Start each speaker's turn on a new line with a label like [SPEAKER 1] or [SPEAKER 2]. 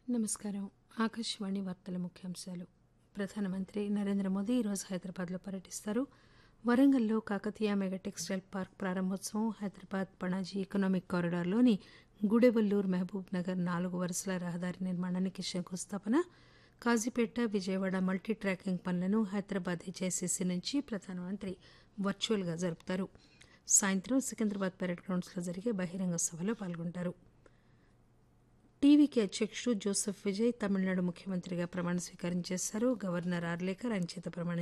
[SPEAKER 1] నమస్కారం ఆకాశవాణి వార్తల ముఖ్యాంశాలు ప్రధానమంత్రి నరేంద్ర మోదీ ఈరోజు హైదరాబాద్లో పర్యటిస్తారు వరంగల్లో కాకతీయ మెగా టెక్స్టైల్ పార్క్ ప్రారంభోత్సవం హైదరాబాద్ పణాజీ ఎకనామిక్ కారిడార్లోని గుడెవల్లూరు మహబూబ్ నగర్ నాలుగు వరుసల రహదారి నిర్మాణానికి శంకుస్థాపన కాజీపేట విజయవాడ మల్టీ ట్రాకింగ్ పనులను హైదరాబాద్ హెచ్ఐసిసి నుంచి ప్రధానమంత్రి వర్చువల్గా జరుపుతారు సాయంత్రం సికింద్రాబాద్ పరేడ్ గ్రౌండ్స్లో జరిగే బహిరంగ సభలో పాల్గొంటారు టీవీకి అధ్యక్షుడు జోసెఫ్ విజయ్ తమిళనాడు ముఖ్యమంత్రిగా ప్రమాణ స్వీకారం చేశారు గవర్నర్ ఆర్లేకర్ ఆయన చేత ప్రమాణం